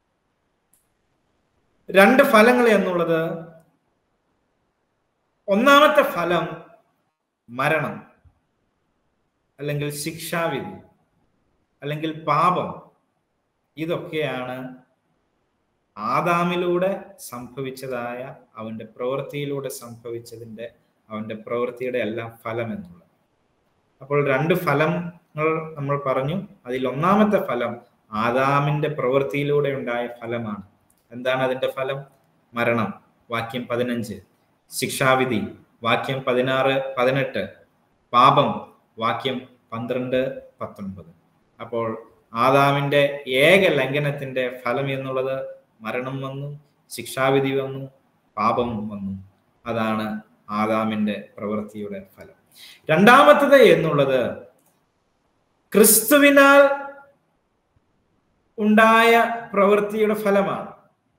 രണ്ട് ഫലങ്ങൾ എന്നുള്ളത് ഒന്നാമത്തെ ഫലം മരണം അല്ലെങ്കിൽ ശിക്ഷാവിധി അല്ലെങ്കിൽ പാപം ഇതൊക്കെയാണ് ആദാമിലൂടെ സംഭവിച്ചതായ അവന്റെ പ്രവൃത്തിയിലൂടെ സംഭവിച്ചതിന്റെ അവന്റെ പ്രവൃത്തിയുടെ എല്ലാം ഫലം എന്നുള്ളത് അപ്പോൾ രണ്ട് ഫലങ്ങൾ നമ്മൾ പറഞ്ഞു അതിൽ ഒന്നാമത്തെ ഫലം ആദാമിന്റെ പ്രവൃത്തിയിലൂടെ ഉണ്ടായ ഫലമാണ് എന്താണ് അതിന്റെ ഫലം മരണം വാക്യം പതിനഞ്ച് ശിക്ഷാവിധി വാക്യം പതിനാറ് പതിനെട്ട് പാപം വാക്യം പന്ത്രണ്ട് പത്തൊൻപത് അപ്പോൾ ആദാമിന്റെ ഏക ലംഘനത്തിന്റെ ഫലം എന്നുള്ളത് മരണം വന്നു ശിക്ഷാവിധി വന്നു പാപം വന്നു അതാണ് ആദാമിന്റെ പ്രവൃത്തിയുടെ ഫലം രണ്ടാമത്തത് എന്നുള്ളത് ക്രിസ്തുവിനാൽ ഉണ്ടായ പ്രവൃത്തിയുടെ ഫലമാണ്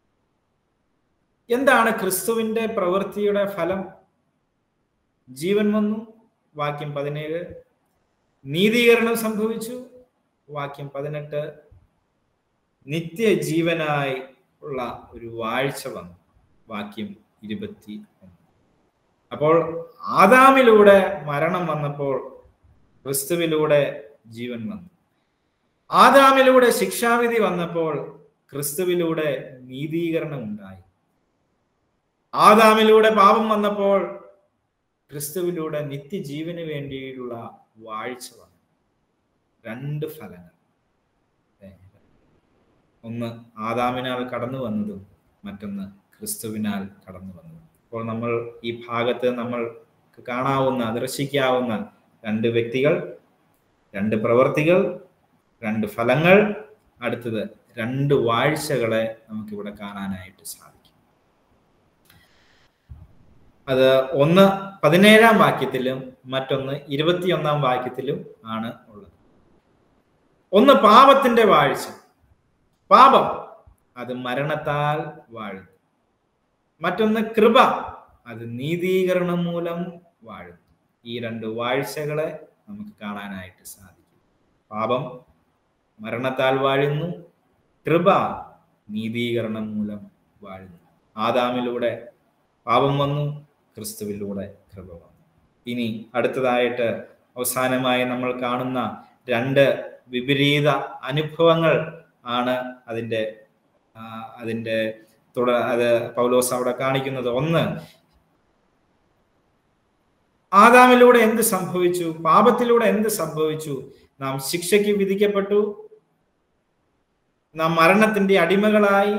എന്താണ് ക്രിസ്തുവിന്റെ പ്രവൃത്തിയുടെ ഫലം ജീവൻ വന്നു വാക്യം പതിനേഴ് നീതീകരണം സംഭവിച്ചു വാക്യം പതിനെട്ട് നിത്യജീവനായി ഉള്ള ഒരു വാഴ്ച വന്നു വാക്യം ഇരുപത്തി ഒന്ന് അപ്പോൾ ആദാമിലൂടെ മരണം വന്നപ്പോൾ ക്രിസ്തുവിലൂടെ ജീവൻ വന്നു ആദാമിലൂടെ ശിക്ഷാവിധി വന്നപ്പോൾ ക്രിസ്തുവിലൂടെ നീതീകരണം ഉണ്ടായി ആദാമിലൂടെ പാപം വന്നപ്പോൾ ക്രിസ്തുവിലൂടെ നിത്യജീവന് വേണ്ടിയുള്ള വാഴ്ച വന്നു രണ്ട് ഫലങ്ങൾ ഒന്ന് ആദാമിനാൽ കടന്നു വന്നതും മറ്റൊന്ന് ക്രിസ്തുവിനാൽ കടന്നു വന്നതും അപ്പോൾ നമ്മൾ ഈ ഭാഗത്ത് നമ്മൾ കാണാവുന്ന ദർശിക്കാവുന്ന രണ്ട് വ്യക്തികൾ രണ്ട് പ്രവർത്തികൾ രണ്ട് ഫലങ്ങൾ അടുത്തത് രണ്ട് വാഴ്ചകളെ നമുക്കിവിടെ കാണാനായിട്ട് സാധിക്കും അത് ഒന്ന് പതിനേഴാം വാക്യത്തിലും മറ്റൊന്ന് ഇരുപത്തിയൊന്നാം വാക്യത്തിലും ആണ് ഉള്ളത് ഒന്ന് പാപത്തിന്റെ വാഴ്ച പാപം അത് മരണത്താൽ വാഴും മറ്റൊന്ന് കൃപ അത് നീതീകരണം മൂലം വാഴും ഈ രണ്ട് വാഴ്ചകളെ നമുക്ക് കാണാനായിട്ട് സാധിക്കും പാപം മരണത്താൽ വാഴുന്നു കൃപ നീതീകരണം മൂലം വാഴുന്നു ആദാമിലൂടെ പാപം വന്നു ക്രിസ്തുവിലൂടെ കൃപ വന്നു ഇനി അടുത്തതായിട്ട് അവസാനമായി നമ്മൾ കാണുന്ന രണ്ട് വിപരീത അനുഭവങ്ങൾ ആണ് അതിൻ്റെ ആ, അതിൻ്റെ തുടർ അത് പൗലോസ് അവിടെ കാണിക്കുന്നത് ഒന്ന് ആദാമിലൂടെ എന്ത് സംഭവിച്ചു പാപത്തിലൂടെ എന്ത് സംഭവിച്ചു നാം ശിക്ഷയ്ക്ക് വിധിക്കപ്പെട്ടു നാം മരണത്തിന്റെ അടിമകളായി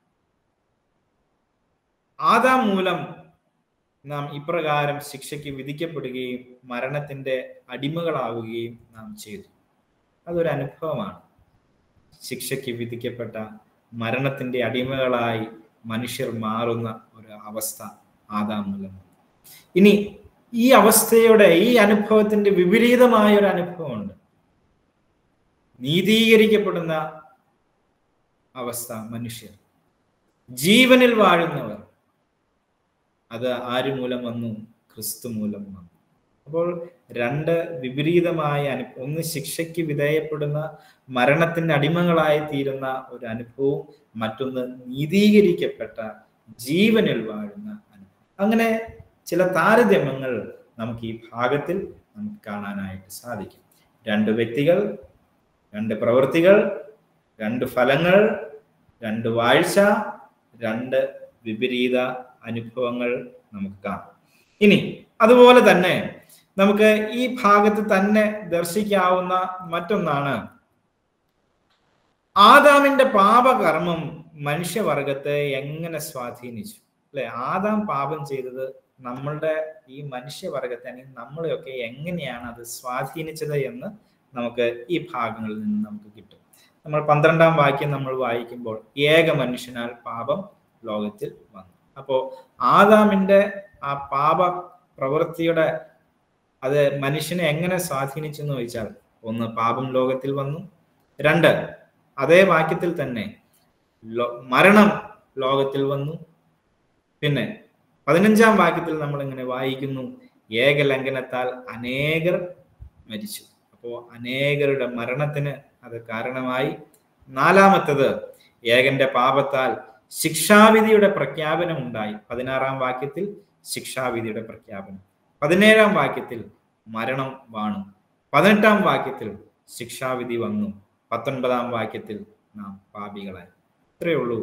ആദാം മൂലം നാം ഇപ്രകാരം ശിക്ഷയ്ക്ക് വിധിക്കപ്പെടുകയും മരണത്തിന്റെ അടിമകളാവുകയും നാം ചെയ്തു അതൊരു അനുഭവമാണ് ശിക്ഷയ്ക്ക് വിധിക്കപ്പെട്ട മരണത്തിന്റെ അടിമകളായി മനുഷ്യർ മാറുന്ന ഒരു അവസ്ഥ ആദാം മൂലം ഇനി ഈ അവസ്ഥയുടെ ഈ അനുഭവത്തിന്റെ വിപരീതമായ ഒരു അനുഭവമുണ്ട് നീതീകരിക്കപ്പെടുന്ന അവസ്ഥ മനുഷ്യർ ജീവനിൽ വാഴുന്നവർ അത് ആര് മൂലം വന്നു ക്രിസ്തു മൂലം വന്നു അപ്പോൾ രണ്ട് വിപരീതമായ അനു ഒന്ന് ശിക്ഷയ്ക്ക് വിധേയപ്പെടുന്ന മരണത്തിന്റെ അടിമകളായി തീരുന്ന ഒരു അനുഭവവും മറ്റൊന്ന് നീതീകരിക്കപ്പെട്ട ജീവനിൽ വാഴുന്ന അനുഭവം അങ്ങനെ ചില താരതമ്യങ്ങൾ നമുക്ക് ഈ ഭാഗത്തിൽ നമുക്ക് കാണാനായിട്ട് സാധിക്കും രണ്ട് വ്യക്തികൾ രണ്ട് പ്രവൃത്തികൾ രണ്ട് ഫലങ്ങൾ രണ്ട് വാഴ്ച രണ്ട് വിപരീത അനുഭവങ്ങൾ നമുക്ക് കാണാം ഇനി അതുപോലെ തന്നെ നമുക്ക് ഈ ഭാഗത്ത് തന്നെ ദർശിക്കാവുന്ന മറ്റൊന്നാണ് ആദാമിന്റെ പാപകർമ്മം മനുഷ്യവർഗത്തെ എങ്ങനെ സ്വാധീനിച്ചു അല്ലെ ആദാം പാപം ചെയ്തത് നമ്മളുടെ ഈ മനുഷ്യവർഗത്തെ അല്ലെങ്കിൽ നമ്മളെയൊക്കെ എങ്ങനെയാണ് അത് സ്വാധീനിച്ചത് എന്ന് നമുക്ക് ഈ ഭാഗങ്ങളിൽ നിന്ന് നമുക്ക് കിട്ടും നമ്മൾ പന്ത്രണ്ടാം വാക്യം നമ്മൾ വായിക്കുമ്പോൾ ഏക മനുഷ്യനാൽ പാപം ലോകത്തിൽ വന്നു അപ്പോ ആദാമിന്റെ ആ പാപ പ്രവൃത്തിയുടെ അത് മനുഷ്യനെ എങ്ങനെ സ്വാധീനിച്ചു എന്ന് ചോദിച്ചാൽ ഒന്ന് പാപം ലോകത്തിൽ വന്നു രണ്ട് അതേ വാക്യത്തിൽ തന്നെ ലോ- മരണം ലോകത്തിൽ വന്നു പിന്നെ പതിനഞ്ചാം വാക്യത്തിൽ നമ്മൾ ഇങ്ങനെ വായിക്കുന്നു ഏകലംഘനത്താൽ അനേകർ മരിച്ചു അപ്പോ അനേകരുടെ മരണത്തിന് അത് കാരണമായി നാലാമത്തത് ഏകന്റെ പാപത്താൽ ശിക്ഷാവിധിയുടെ പ്രഖ്യാപനം ഉണ്ടായി പതിനാറാം വാക്യത്തിൽ ശിക്ഷാവിധിയുടെ പ്രഖ്യാപനം പതിനേഴാം വാക്യത്തിൽ മരണം വാണു പതിനെട്ടാം വാക്യത്തിൽ ശിക്ഷാവിധി വന്നു പത്തൊൻപതാം വാക്യത്തിൽ നാം പാപികളായി ഇത്രയേ ഉള്ളൂ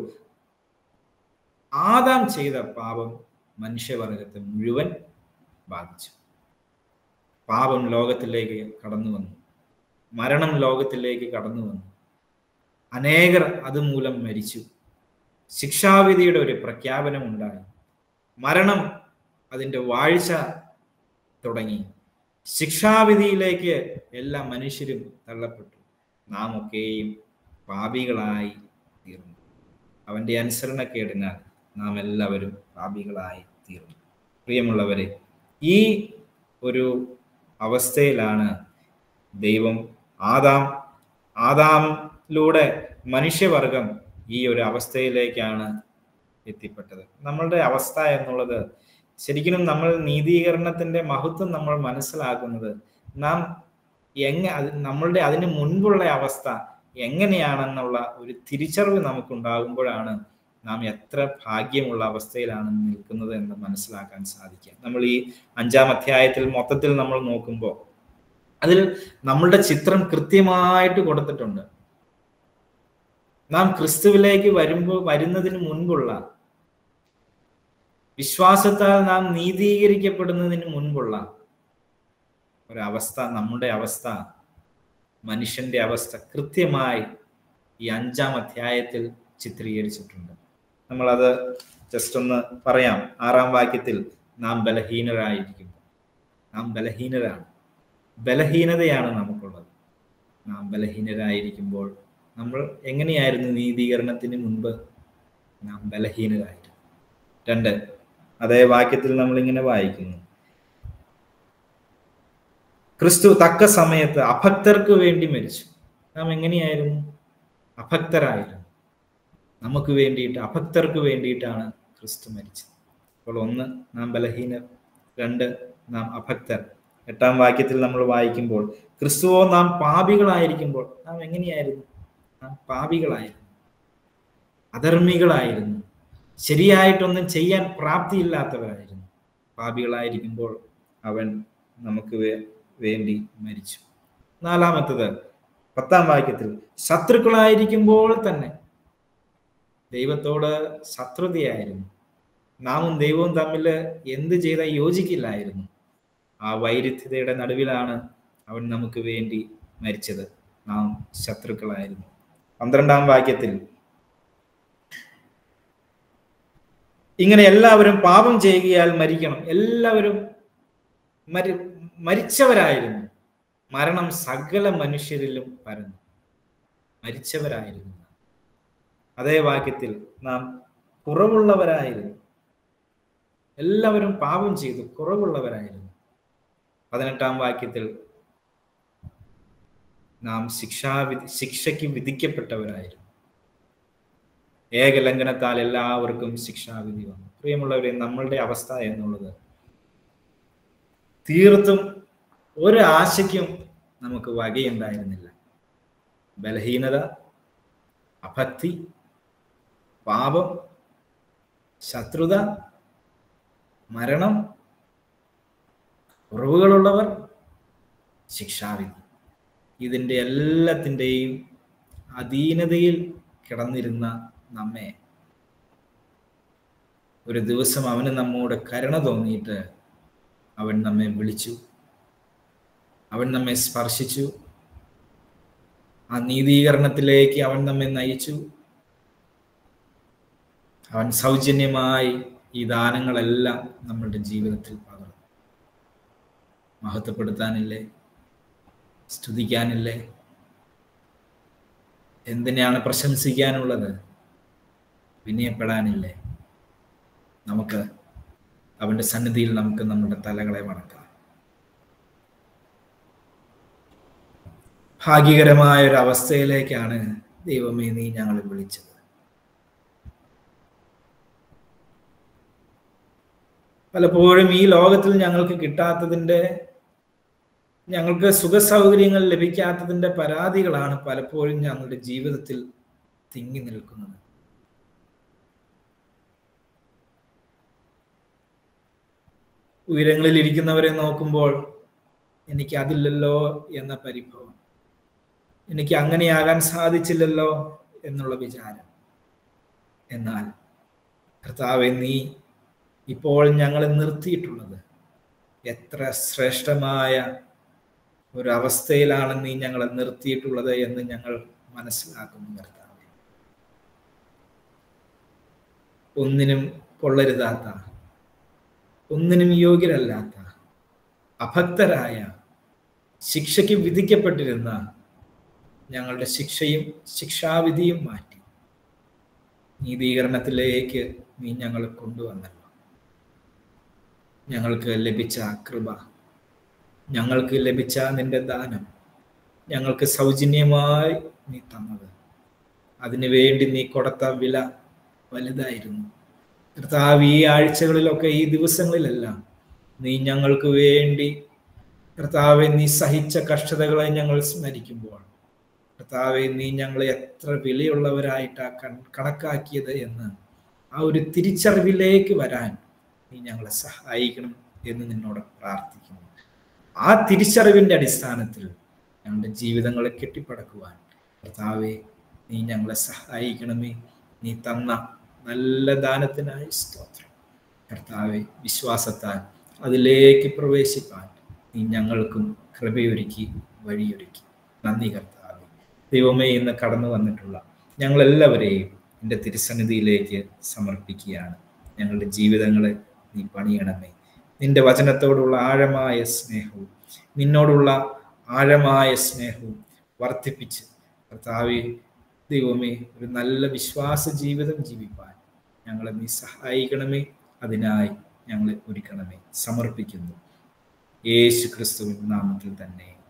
ആദാം ചെയ്ത പാപം മനുഷ്യവർഗത്തെ മുഴുവൻ ബാധിച്ചു പാപം ലോകത്തിലേക്ക് കടന്നു വന്നു മരണം ലോകത്തിലേക്ക് കടന്നു വന്നു അനേകർ അതുമൂലം മരിച്ചു ശിക്ഷാവിധിയുടെ ഒരു പ്രഖ്യാപനം ഉണ്ടായി മരണം അതിൻ്റെ വാഴ്ച തുടങ്ങി ശിക്ഷാവിധിയിലേക്ക് എല്ലാ മനുഷ്യരും തള്ളപ്പെട്ടു നാം ഒക്കെയും പാപികളായി തീർന്നു അവന്റെ അനുസരണക്കേടിനാൽ നാം എല്ലാവരും പാപികളായി തീർന്നു പ്രിയമുള്ളവരെ ഈ ഒരു അവസ്ഥയിലാണ് ദൈവം ആദാം ആദാമിലൂടെ മനുഷ്യവർഗം ഈ ഒരു അവസ്ഥയിലേക്കാണ് എത്തിപ്പെട്ടത് നമ്മളുടെ അവസ്ഥ എന്നുള്ളത് ശരിക്കും നമ്മൾ നീതീകരണത്തിന്റെ മഹത്വം നമ്മൾ മനസ്സിലാക്കുന്നത് നാം എങ്ങ അത് നമ്മളുടെ അതിന് മുൻപുള്ള അവസ്ഥ എങ്ങനെയാണെന്നുള്ള ഒരു തിരിച്ചറിവ് നമുക്കുണ്ടാകുമ്പോഴാണ് നാം എത്ര ഭാഗ്യമുള്ള അവസ്ഥയിലാണ് നിൽക്കുന്നത് എന്ന് മനസ്സിലാക്കാൻ സാധിക്കുക നമ്മൾ ഈ അഞ്ചാം അധ്യായത്തിൽ മൊത്തത്തിൽ നമ്മൾ നോക്കുമ്പോൾ അതിൽ നമ്മളുടെ ചിത്രം കൃത്യമായിട്ട് കൊടുത്തിട്ടുണ്ട് നാം ക്രിസ്തുവിലേക്ക് വരുമ്പോൾ വരുന്നതിന് മുൻപുള്ള വിശ്വാസത്താൽ നാം നീതീകരിക്കപ്പെടുന്നതിന് മുൻപുള്ള ഒരവസ്ഥ നമ്മുടെ അവസ്ഥ മനുഷ്യന്റെ അവസ്ഥ കൃത്യമായി ഈ അഞ്ചാം അധ്യായത്തിൽ ചിത്രീകരിച്ചിട്ടുണ്ട് നമ്മളത് ജസ്റ്റ് ഒന്ന് പറയാം ആറാം വാക്യത്തിൽ നാം ബലഹീനരായിരിക്കും നാം ബലഹീനരാണ് ബലഹീനതയാണ് നമുക്കുള്ളത് നാം ബലഹീനരായിരിക്കുമ്പോൾ നമ്മൾ എങ്ങനെയായിരുന്നു നീതീകരണത്തിന് മുൻപ് നാം ബലഹീനരായിരുന്നു രണ്ട് അതേ വാക്യത്തിൽ നമ്മൾ ഇങ്ങനെ വായിക്കുന്നു ക്രിസ്തു തക്ക സമയത്ത് അഭക്തർക്ക് വേണ്ടി മരിച്ചു നാം എങ്ങനെയായിരുന്നു അഭക്തരായിരുന്നു നമുക്ക് വേണ്ടിയിട്ട് അഭക്തർക്ക് വേണ്ടിയിട്ടാണ് ക്രിസ്തു മരിച്ചത് അപ്പോൾ ഒന്ന് നാം ബലഹീനർ രണ്ട് നാം അഭക്തർ എട്ടാം വാക്യത്തിൽ നമ്മൾ വായിക്കുമ്പോൾ ക്രിസ്തുവോ നാം പാപികളായിരിക്കുമ്പോൾ നാം എങ്ങനെയായിരുന്നു നാം പാപികളായിരുന്നു അധർമ്മികളായിരുന്നു ശരിയായിട്ടൊന്നും ചെയ്യാൻ പ്രാപ്തിയില്ലാത്തവരായിരുന്നു പാപികളായിരിക്കുമ്പോൾ അവൻ നമുക്ക് വേണ്ടി മരിച്ചു നാലാമത്തത് പത്താം വാക്യത്തിൽ ശത്രുക്കളായിരിക്കുമ്പോൾ തന്നെ ദൈവത്തോട് ശത്രുതയായിരുന്നു നാമും ദൈവവും തമ്മിൽ എന്ത് ചെയ്താൽ യോജിക്കില്ലായിരുന്നു ആ വൈരുദ്ധ്യതയുടെ നടുവിലാണ് അവൻ നമുക്ക് വേണ്ടി മരിച്ചത് നാം ശത്രുക്കളായിരുന്നു പന്ത്രണ്ടാം വാക്യത്തിൽ ഇങ്ങനെ എല്ലാവരും പാപം ചെയ്യുകയാൽ മരിക്കണം എല്ലാവരും മരി മരിച്ചവരായിരുന്നു മരണം സകല മനുഷ്യരിലും പരന്നു മരിച്ചവരായിരുന്നു അതേ വാക്യത്തിൽ നാം കുറവുള്ളവരായിരുന്നു എല്ലാവരും പാപം ചെയ്തു കുറവുള്ളവരായിരുന്നു പതിനെട്ടാം വാക്യത്തിൽ നാം ശിക്ഷാവിധി ശിക്ഷയ്ക്ക് വിധിക്കപ്പെട്ടവരായിരുന്നു ഏകലംഘനത്താൽ എല്ലാവർക്കും ശിക്ഷാവിധി വന്നു പ്രിയമുള്ളവരെ നമ്മളുടെ അവസ്ഥ എന്നുള്ളത് തീർത്തും ഒരു ആശയ്ക്കും നമുക്ക് വകയുണ്ടായിരുന്നില്ല ബലഹീനത അഭക്തി പാപം ശത്രുത മരണം കുറവുകളുള്ളവർ ശിക്ഷാവിധി ഇതിൻ്റെ എല്ലാത്തിൻ്റെയും അധീനതയിൽ കിടന്നിരുന്ന നമ്മെ ഒരു ദിവസം അവന് നമ്മോട് കരുണ തോന്നിയിട്ട് അവൻ നമ്മെ വിളിച്ചു അവൻ നമ്മെ സ്പർശിച്ചു ആ നീതീകരണത്തിലേക്ക് അവൻ നമ്മെ നയിച്ചു അവൻ സൗജന്യമായി ഈ ദാനങ്ങളെല്ലാം നമ്മളുടെ ജീവിതത്തിൽ പകർന്നു മഹത്വപ്പെടുത്താനില്ലേ സ്തുതിക്കാനില്ലേ എന്തിനാണ് പ്രശംസിക്കാനുള്ളത് വിനയപ്പെടാനില്ലേ നമുക്ക് അവന്റെ സന്നിധിയിൽ നമുക്ക് നമ്മുടെ തലകളെ വണക്കാം ഭാഗ്യകരമായ ഒരു അവസ്ഥയിലേക്കാണ് ദൈവമേ നീ ഞങ്ങളെ വിളിച്ചത് പലപ്പോഴും ഈ ലോകത്തിൽ ഞങ്ങൾക്ക് കിട്ടാത്തതിൻ്റെ ഞങ്ങൾക്ക് സുഖസൗകര്യങ്ങൾ ലഭിക്കാത്തതിൻ്റെ പരാതികളാണ് പലപ്പോഴും ഞങ്ങളുടെ ജീവിതത്തിൽ തിങ്ങി നിൽക്കുന്നത് ഉയരങ്ങളിൽ ഇരിക്കുന്നവരെ നോക്കുമ്പോൾ എനിക്ക് അതില്ലല്ലോ എന്ന പരിഭവം എനിക്ക് അങ്ങനെയാകാൻ സാധിച്ചില്ലല്ലോ എന്നുള്ള വിചാരം എന്നാൽ കർത്താവെ നീ ഇപ്പോൾ ഞങ്ങളെ നിർത്തിയിട്ടുള്ളത് എത്ര ശ്രേഷ്ഠമായ ഒരു അവസ്ഥയിലാണ് നീ ഞങ്ങളെ നിർത്തിയിട്ടുള്ളത് എന്ന് ഞങ്ങൾ മനസ്സിലാക്കുന്നു കർത്താവെ ഒന്നിനും കൊള്ളരുതാത്ത ഒന്നിനും യോഗ്യരല്ലാത്ത അഭക്തരായ ശിക്ഷയ്ക്ക് വിധിക്കപ്പെട്ടിരുന്ന ഞങ്ങളുടെ ശിക്ഷയും ശിക്ഷാവിധിയും മാറ്റി നീതീകരണത്തിലേക്ക് നീ ഞങ്ങളെ കൊണ്ടുവന്നല്ലോ ഞങ്ങൾക്ക് ലഭിച്ച കൃപ ഞങ്ങൾക്ക് ലഭിച്ച നിന്റെ ദാനം ഞങ്ങൾക്ക് സൗജന്യമായി നീ തന്നത് അതിനു വേണ്ടി നീ കൊടുത്ത വില വലുതായിരുന്നു കർത്താവ് ഈ ആഴ്ചകളിലൊക്കെ ഈ ദിവസങ്ങളിലെല്ലാം നീ ഞങ്ങൾക്ക് വേണ്ടി കർത്താവെ നീ സഹിച്ച കഷ്ടതകളെ ഞങ്ങൾ സ്മരിക്കുമ്പോൾ കർത്താവെ നീ ഞങ്ങളെ എത്ര വിലയുള്ളവരായിട്ടാ കണക്കാക്കിയത് എന്ന് ആ ഒരു തിരിച്ചറിവിലേക്ക് വരാൻ നീ ഞങ്ങളെ സഹായിക്കണം എന്ന് നിന്നോട് പ്രാർത്ഥിക്കുന്നു ആ തിരിച്ചറിവിന്റെ അടിസ്ഥാനത്തിൽ ഞങ്ങളുടെ ജീവിതങ്ങളെ കെട്ടിപ്പടക്കുവാൻ കർത്താവെ നീ ഞങ്ങളെ സഹായിക്കണമേ നീ തന്ന നല്ല ദാനത്തിനായി സ്തോത്രം കർത്താവെ വിശ്വാസത്താൽ അതിലേക്ക് പ്രവേശിപ്പാൻ നീ ഞങ്ങൾക്കും കൃപയൊരുക്കി വഴിയൊരുക്കി നന്ദി കർത്താവെ ദൈവമേ ഇന്ന് കടന്നു വന്നിട്ടുള്ള ഞങ്ങളെല്ലാവരെയും എൻ്റെ തിരുസന്നിധിയിലേക്ക് സമർപ്പിക്കുകയാണ് ഞങ്ങളുടെ ജീവിതങ്ങളെ നീ പണിയണമേ നിന്റെ വചനത്തോടുള്ള ആഴമായ സ്നേഹവും നിന്നോടുള്ള ആഴമായ സ്നേഹവും വർദ്ധിപ്പിച്ച് കർത്താവെ ദൈവമേ ഒരു നല്ല വിശ്വാസ ജീവിതം ജീവിപ്പാൻ ഞങ്ങളെ നീ സഹായിക്കണമേ അതിനായി ഞങ്ങളെ ഒരുക്കണമേ സമർപ്പിക്കുന്നു യേശു ക്രിസ്തുവിൻ നാമത്തിൽ തന്നെ